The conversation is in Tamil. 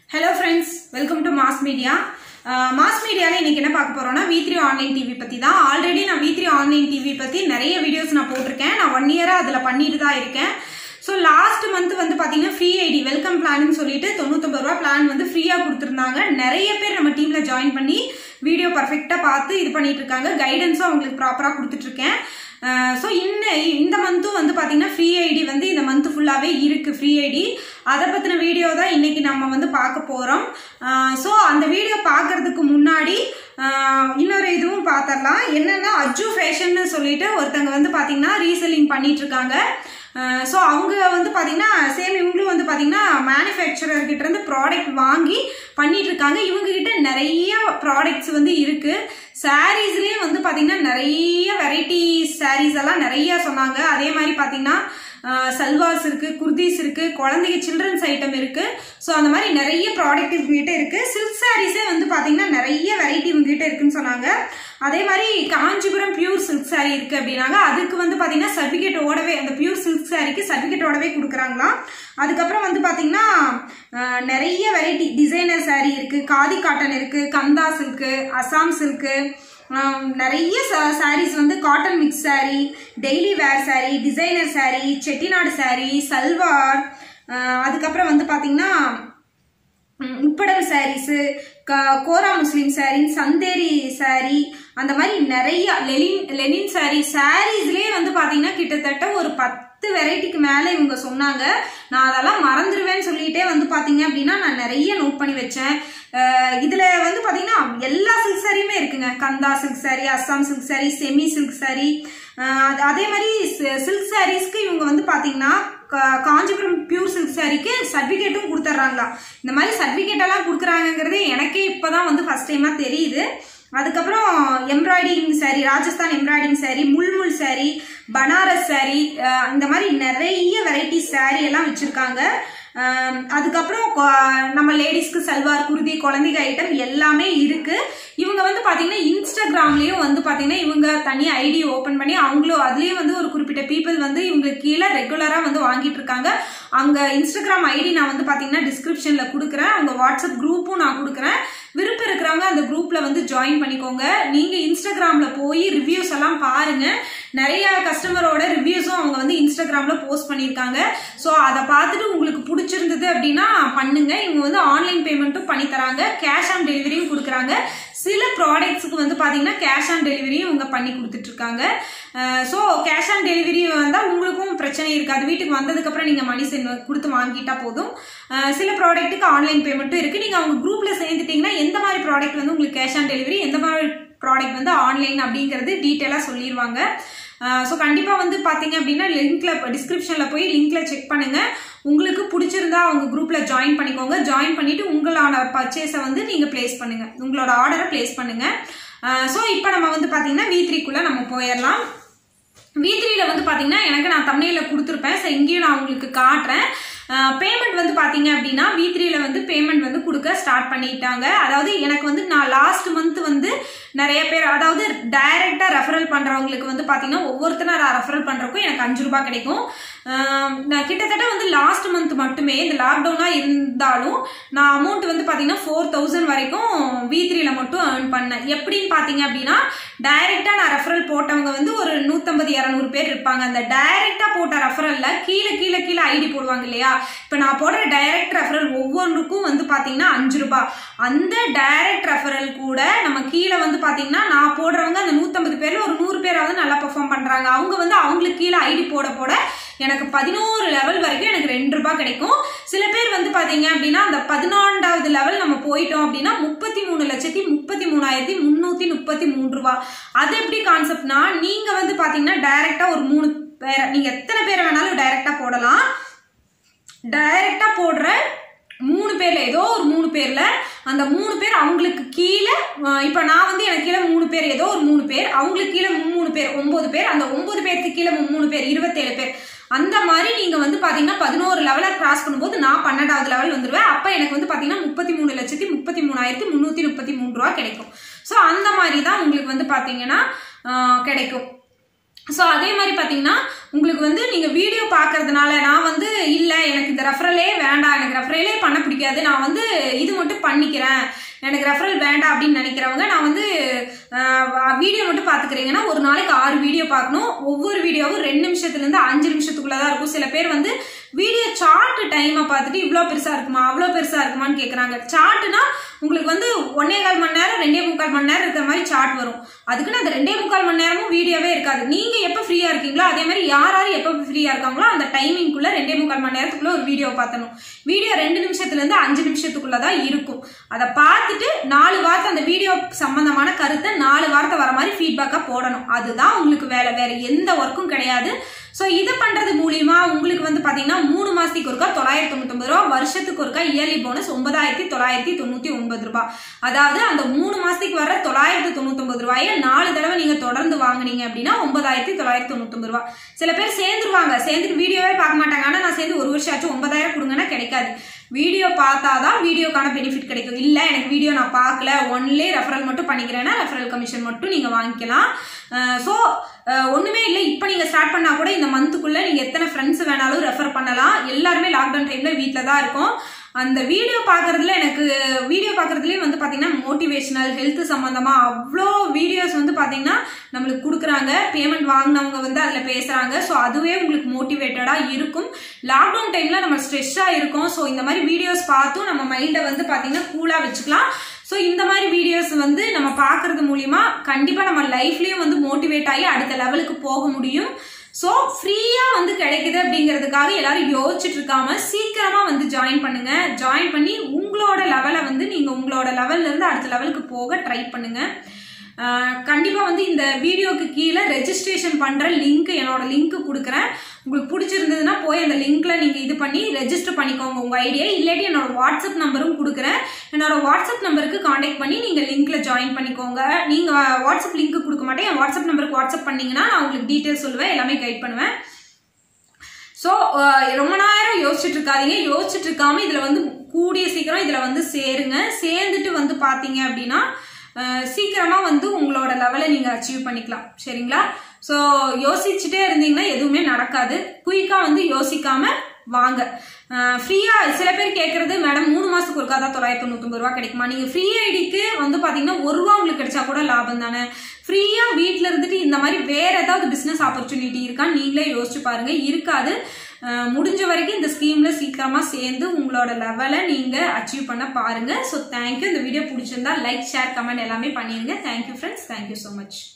hello friends welcome to mass media mass மீடியாவில் இன்னைக்கு என்ன பார்க்க போறோம்னா வி த்ரீ ஆன்லைன் டிவி பற்றி தான் ஆல்ரெடி நான் வி த்ரீ ஆன்லைன் டிவி பற்றி நிறைய வீடியோஸ் நான் போட்டிருக்கேன் நான் ஒன் இயராக அதில் பண்ணிட்டு தான் இருக்கேன் ஸோ லாஸ்ட் மந்த் வந்து பார்த்தீங்கன்னா ஃப்ரீ ஐடி வெல்கம் பிளான்னு சொல்லிட்டு தொண்ணூத்தொம்பது ரூபா பிளான் வந்து ஃப்ரீயாக கொடுத்துருந்தாங்க நிறைய பேர் நம்ம டீமில் ஜாயின் பண்ணி வீடியோ பர்ஃபெக்டாக பார்த்து இது பண்ணிட்டு இருக்காங்க கைடன்ஸும் அவங்களுக்கு ப்ராப்பராக கொடுத்துட்ருக்கேன் ஸோ இன்ன இந்த மந்த்தும் வந்து பார்த்தீங்கன்னா ஃப்ரீ ஐடி வந்து இந்த மந்த் ஃபுல்லாகவே இருக்குது ஃப்ரீ ஐடி அதை பற்றின வீடியோ தான் இன்னைக்கு நம்ம வந்து பார்க்க போகிறோம் ஸோ அந்த வீடியோ பார்க்கறதுக்கு முன்னாடி ஆஹ் இன்னொரு இதுவும் பார்த்துடலாம் என்னன்னா அஜு ஃபேஷன்னு சொல்லிட்டு ஒருத்தங்க வந்து பார்த்தீங்கன்னா ரீசெல்லிங் பண்ணிட்டு இருக்காங்க ஸோ அவங்க வந்து பார்த்தீங்கன்னா சேம் இவங்களும் வந்து பார்த்தீங்கன்னா மேனுஃபேக்சரர் கிட்ட இருந்து ப்ராடக்ட் வாங்கி பண்ணிட்டு இருக்காங்க இவங்க கிட்ட நிறைய ப்ராடக்ட்ஸ் வந்து இருக்கு சாரீஸ்லேயே வந்து பார்த்தீங்கன்னா நிறைய வெரைட்டி சாரீஸ் எல்லாம் நிறைய சொன்னாங்க அதே மாதிரி பார்த்தீங்கன்னா சல்வார்ஸ் இருக்கு குர்தீஸ் இருக்கு குழந்தைங்க சில்ட்ரன்ஸ் ஐட்டம் இருக்கு ஸோ அந்த மாதிரி நிறைய ப்ராடக்ட் இவங்ககிட்ட இருக்கு சில்க் சாரீஸே வந்து பார்த்தீங்கன்னா நிறைய வெரைட்டி இவங்ககிட்ட இருக்குன்னு சொன்னாங்க அதே மாதிரி காஞ்சிபுரம் பியூர் சில்க் சாரி இருக்கு அப்படின்னாங்க அதுக்கு வந்து பார்த்தீங்கன்னா சர்டிஃபிகேட்டோடவே அந்த பியூர் சில்க் சாரிக்கு சர்டிஃபிகேட்டோடவே கொடுக்குறாங்களாம் அதுக்கப்புறம் வந்து பார்த்தீங்கன்னா அஹ், நிறைய வெரைட்டி டிசைனர் சாரி இருக்கு காதி காட்டன் இருக்கு கந்தா சில்க்கு அசாம் சில்க்கு ஆம், நிறைய சாரீஸ் வந்து cotton mix saree daily wear saree designer saree Chettinad saree salwar ஆஹ் அதுக்கப்புறம் வந்து பார்த்தீங்கன்னா ம், முப்படல் சாரீஸு கோரா முஸ்லீம் சாரி சந்தேரி சாரி அந்த மாதிரி நிறைய லெனின் லெனின் சாரி சாரீஸ்லேயே வந்து பார்த்தீங்கன்னா கிட்டத்தட்ட ஒரு பத்து வெரைட்டிக்கு மேலே இவங்க சொன்னாங்க நான் அதெல்லாம் மறந்துடுவேன்னு சொல்லிட்டே வந்து பார்த்தீங்க அப்படின்னா நான் நிறைய நோட் பண்ணி வச்சேன் அஹ் இதுல வந்து பாத்தீங்கன்னா எல்லா சில்க் சாரியுமே இருக்குங்க Kantha silk sari Assam silk sari semi silk sari அதே மாதிரி சில்க் சாரீஸ்க்கு இவங்க வந்து பாத்தீங்கன்னா கா- காஞ்சிபுரம் பியூர் சில்க் சாரிக்கு சர்டிஃபிகேட்டும் கொடுத்துட்றாங்களா இந்த மாதிரி சர்டிஃபிகேட் எல்லாம் கொடுக்குறாங்கங்கிறது எனக்கே இப்போதான் வந்து ஃபர்ஸ்ட் டைமா தெரியுது அதுக்கப்புறம் embroidery saree Rajasthan embroidery saree mulmul saree Banaras saree அஹ் இந்த மாதிரி நிறைய வெரைட்டி saree எல்லாம் வச்சிருக்காங்க அஹ் அதுக்கப்புறம் கொ- நம்ம லேடிஸ்க்கு சல்வார் குருதி குழந்தைங்க ஐட்டம் எல்லாமே இருக்கு இவங்க வந்து பாத்தீங்கன்னா இன்ஸ்டாகிராம்லயும் வந்து பாத்தீங்கன்னா இவங்க தனி ஐடி ஓபன் பண்ணி அவங்களும் அதுலயும் வந்து ஒரு குறிப்பிட்ட பீப்புள் வந்து இவங்க கீழே ரெகுலரா வந்து வாங்கிட்டு இருக்காங்க அங்க இன்ஸ்டாகிராம் ஐடி நான் வந்து பாத்தீங்கன்னா டிஸ்கிரிப்ஷன்ல கொடுக்குறேன் அவங்க வாட்ஸ்அப் குரூப்பும் நான் கொடுக்குறேன் விருப்பம் இருக்கிறவங்க அந்த குரூப்ல வந்து ஜாயின் பண்ணிக்கோங்க நீங்க இன்ஸ்டாகிராம்ல போய் ரிவ்யூஸ் எல்லாம் பாருங்க நிறைய கஸ்டமரோட ரிவ்யூஸும் அவங்க வந்து இன்ஸ்டாகிராம்ல போஸ்ட் பண்ணியிருக்காங்க ஸோ அதை பார்த்துட்டு உங்களுக்கு பிடிச்சிருந்தது அப்படின்னா பண்ணுங்க இவங்க வந்து ஆன்லைன் பேமெண்ட்டும் பண்ணி தராங்க கேஷ் ஆன் டெலிவரியும் கொடுக்குறாங்க சில ப்ராடக்ட்ஸுக்கு வந்து பார்த்தீங்கன்னா கேஷ் ஆன் டெலிவரியும் இவங்க பண்ணி கொடுத்துட்டு இருக்காங்க ஸோ கேஷ் ஆன் டெலிவரி வந்தால் உங்களுக்கும் பிரச்சனை இருக்காது வீட்டுக்கு வந்ததுக்கப்புறம் நீங்கள் மணி சென்ட் கொடுத்து வாங்கிட்டா போதும் அஹ் சில ப்ராடக்ட்டுக்கு ஆன்லைன் பேமெண்ட்டும் இருக்குது நீங்கள் அவங்க குரூப்பில் சேர்ந்துட்டீங்கன்னா எந்த மாதிரி ப்ராடக்ட் வந்து உங்களுக்கு கேஷ் ஆன் டெலிவரி எந்த மாதிரி ப்ராடக்ட் வந்து ஆன்லைன் அப்படிங்கிறது டீட்டெயிலாக சொல்லிடுவாங்க ஸோ கண்டிப்பாக வந்து பார்த்தீங்க அப்படின்னா லிங்க்ல டிஸ்கிரிப்ஷனில் போய் லிங்க்ல செக் பண்ணுங்க உங்களுக்கு பிடிச்சிருந்தா அவங்க குரூப்பில் ஜாயின் பண்ணிக்கோங்க ஜாயின் பண்ணிட்டு உங்களோட பர்ச்சேஸை வந்து நீங்கள் ப்ளேஸ் பண்ணுங்க உங்களோட ஆர்டரை ப்ளேஸ் பண்ணுங்க ஸோ இப்போ நம்ம வந்து பார்த்தீங்கன்னா வி த்ரீக்குள்ளே நம்ம போயிடலாம் வி த்ரீல வந்து பாத்தீங்கன்னா எனக்கு நான் தமிழில கொடுத்துருப்பேன் ஸோ இங்கேயும் நான் உங்களுக்கு காட்டுறேன் பேமெண்ட் வந்து பாத்தீங்க அப்படின்னா வி த்ரீல வந்து பேமெண்ட் வந்து கொடுக்க ஸ்டார்ட் பண்ணிட்டாங்க அதாவது எனக்கு வந்து நான் லாஸ்ட் மந்த் வந்து நிறைய பேர் அதாவது டைரக்டா ரெஃபரல் பண்றவங்களுக்கு வந்து பாத்தீங்கன்னா ஒவ்வொருத்தரும் நான் ரெஃபரல் பண்றதுக்கும் எனக்கு அஞ்சு ரூபாய் கிடைக்கும் ஆஹ் நான் கிட்டத்தட்ட வந்து லாஸ்ட் மந்த் மட்டுமே இந்த லாக்டவுனா இருந்தாலும் நான் அமௌண்ட் வந்து பாத்தீங்கன்னா ஃபோர் தௌசண்ட் வரைக்கும் வி த்ரீல மட்டும் ஏர்ன் பண்ணேன் எப்படின்னு பாத்தீங்க அப்படின்னா டைரக்டா நான் ரெஃபரல் போட்டவங்க வந்து ஒரு நூத்தம்பது இரநூறு பேர் இருப்பாங்க அந்த டைரக்டா போட்ட ரெஃபரல்ல கீழே கீழே கீழே ஐடி போடுவாங்க இல்லையா இப்ப நான் போடுற டைரக்ட் ரெஃபரல் ஒவ்வொன்றுக்கும் வந்து பாத்தீங்கன்னா அஞ்சு ரூபாய் அந்த டைரக்ட் ரெஃபரல் கூட நம்ம கீழே வந்து பாத்தீங்கன்னா நான் போடுறவங்க அந்த நூத்தம்பது பேர்ல ஒரு நூறு பேராவது நல்லா பெர்ஃபார்ம் பண்றாங்க அவங்க வந்து அவங்களுக்கு கீழே ஐடி போட போட எனக்கு பதினோரு லெவல் வரைக்கும் எனக்கு ரெண்டு ரூபாய் கிடைக்கும் சில பேர் வந்து பாத்தீங்க அப்படின்னா அந்த பதினான்காவது லெவல் நம்ம போயிட்டோம் அப்படின்னா முப்பத்தி மூணு லட்சத்தி முப்பத்தி மூணாயிரத்தி முன்னூத்தி முப்பத்தி மூணு ரூபாய் அது எப்படி கான்செப்ட்னா நீங்க வந்து பாத்தீங்கன்னா டைரக்டா ஒரு மூணு பேரை நீங்க எத்தனை பேரை வேணாலும் டைரக்டா போடலாம் டைரக்டா போடுற மூணு பேர்ல ஏதோ ஒரு மூணு பேர்ல அந்த மூணு பேர் அவங்களுக்கு கீழே அஹ் இப்ப நான் வந்து எனக்கு கீழே மூணு பேர் ஏதோ ஒரு மூணு பேர் அவங்களுக்கு கீழே மூணு பேர் ஒன்பது பேர் அந்த ஒன்பது பேருக்கு கீழே மூணு பேர் இருபத்தேழு பேர் அந்த மாதிரி நீங்க வந்து பாத்தீங்கன்னா பதினோரு லெவலை கிராஸ் பண்ணும்போது நான் பன்னெண்டாவது லெவல் வந்துருவேன் அப்ப எனக்கு வந்து பாத்தீங்கன்னா முப்பத்தி மூணு லட்சத்தி முப்பத்தி மூணாயிரத்தி முன்னூத்தி முப்பத்தி மூணு ரூபா கிடைக்கும் ஸோ அந்த மாதிரி தான் உங்களுக்கு வந்து பாத்தீங்கன்னா ஆஹ் கிடைக்கும் ஸோ அதே மாதிரி பார்த்தீங்கன்னா உங்களுக்கு வந்து நீங்கள் வீடியோ பார்க்கறதுனால நான் வந்து இல்லை எனக்கு இந்த ரெஃபரலே வேண்டாம் எனக்கு ரெஃபரலே பண்ண பிடிக்காது நான் வந்து இது மட்டும் பண்ணிக்கிறேன் எனக்கு ரெஃபரல் வேண்டாம் அப்படின்னு நினைக்கிறவங்க நான் வந்து வீடியோ மட்டும் பார்த்துக்கிறீங்கன்னா ஒரு நாளைக்கு ஆறு வீடியோ பார்க்கணும் ஒவ்வொரு வீடியோவும் ரெண்டு நிமிஷத்துலேருந்து அஞ்சு நிமிஷத்துக்குள்ள தான் இருக்கும் சில பேர் வந்து வீடியோ சார்ட் டைமை பார்த்துட்டு இவ்வளோ பெருசாக இருக்குமா அவ்வளோ பெருசாக இருக்குமான்னு கேட்குறாங்க சார்ட்னா உங்களுக்கு வந்து ஒன்னே கால் மணி நேரம் ரெண்டே முக்கால் மணி நேரம் இருக்கிற மாதிரி சார்ட் வரும் அதுக்குன்னு அந்த ரெண்டே முக்கால் மணி நேரமும் வீடியோவே இருக்காது நீங்க எப்போ ஃப்ரீயா இருக்கீங்களோ அதே மாதிரி யார் யார் எப்போ ஃப்ரீயா இருக்காங்களோ அந்த டைமிங்குள்ள ரெண்டே முக்கால் மணி நேரத்துக்குள்ள ஒரு வீடியோ பார்த்தணும் வீடியோ ரெண்டு நிமிஷத்துல இருந்து அஞ்சு நிமிஷத்துக்குள்ள தான் இருக்கும் அதை பார்த்துட்டு நாலு வார்த்தை அந்த வீடியோ சம்பந்தமான கருத்தை நாலு வார்த்தை வர மாதிரி ஃபீட்பேக்கா போடணும் அதுதான் உங்களுக்கு வேலை வேற எந்த ஒர்க்கும் கிடையாது ஸோ இது பண்றது மூலியமா உங்களுக்கு வந்து பாத்தீங்கன்னா மூணு மாசத்துக்கு ஒருக்கா தொள்ளாயிரத்தி தொண்ணூத்தி ரூபா வருஷத்துக்கு ஒருக்கா இயர்லி போனஸ் ஒன்பதாயிரத்தி தொள்ளாயிரத்தி தொண்ணூத்தி ஒன்பது ரூபாய் அதாவது அந்த மூணு மாசத்துக்கு வர தொள்ளாயிரத்தி தொண்ணூத்தி ஒன்பது ரூபாயை நாலு தடவை நீங்க தொடர்ந்து வாங்குனீங்க அப்படின்னா ஒன்பதாயிரத்தி தொள்ளாயிரத்தி தொண்ணூத்தி ஒன்பது ரூபாய் சில பேர் சேர்ந்துருவாங்க சேர்ந்துட்டு வீடியோவே பார்க்க மாட்டாங்க ஆனா நான் சேர்ந்து ஒரு வருஷம் ஆச்சு ஒன்பதாயிரம் கொடுங்கன்னா கிடைக்காது வீடியோ பார்த்தாதான் வீடியோக்கான பெனிஃபிட் கிடைக்கும் இல்லை எனக்கு வீடியோ நான் பார்க்கல ஒன்லே ரெஃபரல் மட்டும் பண்ணிக்கிறேன்னா ரெஃபரல் கமிஷன் மட்டும் நீங்கள் வாங்கிக்கலாம் ஸோ ஒன்றுமே இல்லை இப்போ நீங்கள் ஸ்டார்ட் பண்ணால் கூட இந்த மந்த்துக்குள்ளே நீங்கள் எத்தனை ஃப்ரெண்ட்ஸ் வேணாலும் ரெஃபர் பண்ணலாம் எல்லாருமே லாக்டவுன் டைமில் வீட்டில் தான் இருக்கும் அந்த வீடியோ பார்க்கறதுல எனக்கு வீடியோ பார்க்கறதுலேயே வந்து பார்த்தீங்கன்னா மோட்டிவேஷனல் ஹெல்த் சம்மந்தமாக அவ்வளோ வீடியோஸ் வந்து பார்த்தீங்கன்னா நம்மளுக்கு கொடுக்குறாங்க பேமெண்ட் வாங்கினவங்க வந்து அதில் பேசுகிறாங்க ஸோ அதுவே உங்களுக்கு மோட்டிவேட்டடாக இருக்கும் லாக்டவுன் டைமில் நம்ம ஸ்ட்ரெஸ்ஸாக இருக்கும் ஸோ இந்த மாதிரி வீடியோஸ் பார்த்தும் நம்ம மைண்டை வந்து பார்த்தீங்கன்னா கூலாக வச்சுக்கலாம் ஸோ இந்த மாதிரி வீடியோஸ் வந்து நம்ம பார்க்கறது மூலியமா கண்டிப்பாக நம்ம லைஃப்லயும் வந்து மோட்டிவேட் ஆகி அடுத்த லெவலுக்கு போக முடியும் ஸோ ஃப்ரீயாக வந்து கிடைக்குது அப்படிங்கிறதுக்காக எல்லாரும் யோசிச்சுட்டு இருக்காம சீக்கிரமா வந்து ஜாயின் பண்ணுங்க ஜாயின் பண்ணி உங்களோட லெவலை வந்து நீங்க உங்களோட லெவல்ல இருந்து அடுத்த லெவலுக்கு போக ட்ரை பண்ணுங்க கண்டிப்பாக வந்து இந்த வீடியோக்கு கீழே ரெஜிஸ்ட்ரேஷன் பண்ணுற லிங்க் என்னோட லிங்க் கொடுக்குறேன் உங்களுக்கு பிடிச்சிருந்ததுன்னா போய் அந்த லிங்க்ல நீங்கள் இது பண்ணி ரெஜிஸ்டர் பண்ணிக்கோங்க உங்கள் ஐடியா இல்லாட்டி என்னோட வாட்ஸ்அப் நம்பரும் கொடுக்குறேன் என்னோட வாட்ஸ்அப் நம்பருக்கு காண்டாக்ட் பண்ணி நீங்கள் லிங்க்ல ஜாயின் பண்ணிக்கோங்க நீங்கள் வாட்ஸ்அப் லிங்க் கொடுக்க மாட்டேன் என் வாட்ஸ்அப் நம்பருக்கு வாட்ஸ்அப் பண்ணீங்கன்னா நான் உங்களுக்கு டீட்டெயில்ஸ் சொல்லுவேன் எல்லாமே கைட் பண்ணுவேன் ஸோ ரொம்ப நேரம் யோசிச்சுட்டு இருக்காதீங்க யோசிச்சுட்டு இருக்காம இதில் வந்து கூடிய சீக்கிரம் இதில் வந்து சேருங்க சேர்ந்துட்டு வந்து பார்த்தீங்க அப்படின்னா சீக்கிரமா வந்து உங்களோட லெவலை நீங்க அச்சீவ் பண்ணிக்கலாம் சரிங்களா ஸோ யோசிச்சுட்டே இருந்தீங்கன்னா எதுவுமே நடக்காது குயிக்கா வந்து யோசிக்காம வாங்க ஃப்ரீயா சில பேர் கேட்கறது மேடம் மூணு மாசத்துக்கு ஒருக்கா தான் தொள்ளாயிரத்தி தொண்ணூத்தொம்பது ரூபா கிடைக்குமா நீங்க ஃப்ரீ ஐடிக்கு வந்து பாத்தீங்கன்னா ஒரு ரூபா உங்களுக்கு கிடைச்சா கூட லாபம் தானே ஃப்ரீயா வீட்ல இருந்துட்டு இந்த மாதிரி வேற ஏதாவது பிசினஸ் ஆப்பர்ச்சுனிட்டி இருக்கான்னு நீங்களே யோசிச்சு பாருங்க இருக்காது முடிஞ்ச வரைக்கும் இந்த ஸ்கீம்ல சீக்கிரமா சேர்ந்து உங்களோட லெவலை நீங்க அச்சீவ் பண்ண பாருங்க ஸோ தேங்க்யூ இந்த வீடியோ பிடிச்சிருந்தா லைக் ஷேர் கமெண்ட் எல்லாமே பண்ணிருங்க thank you friends thank you so much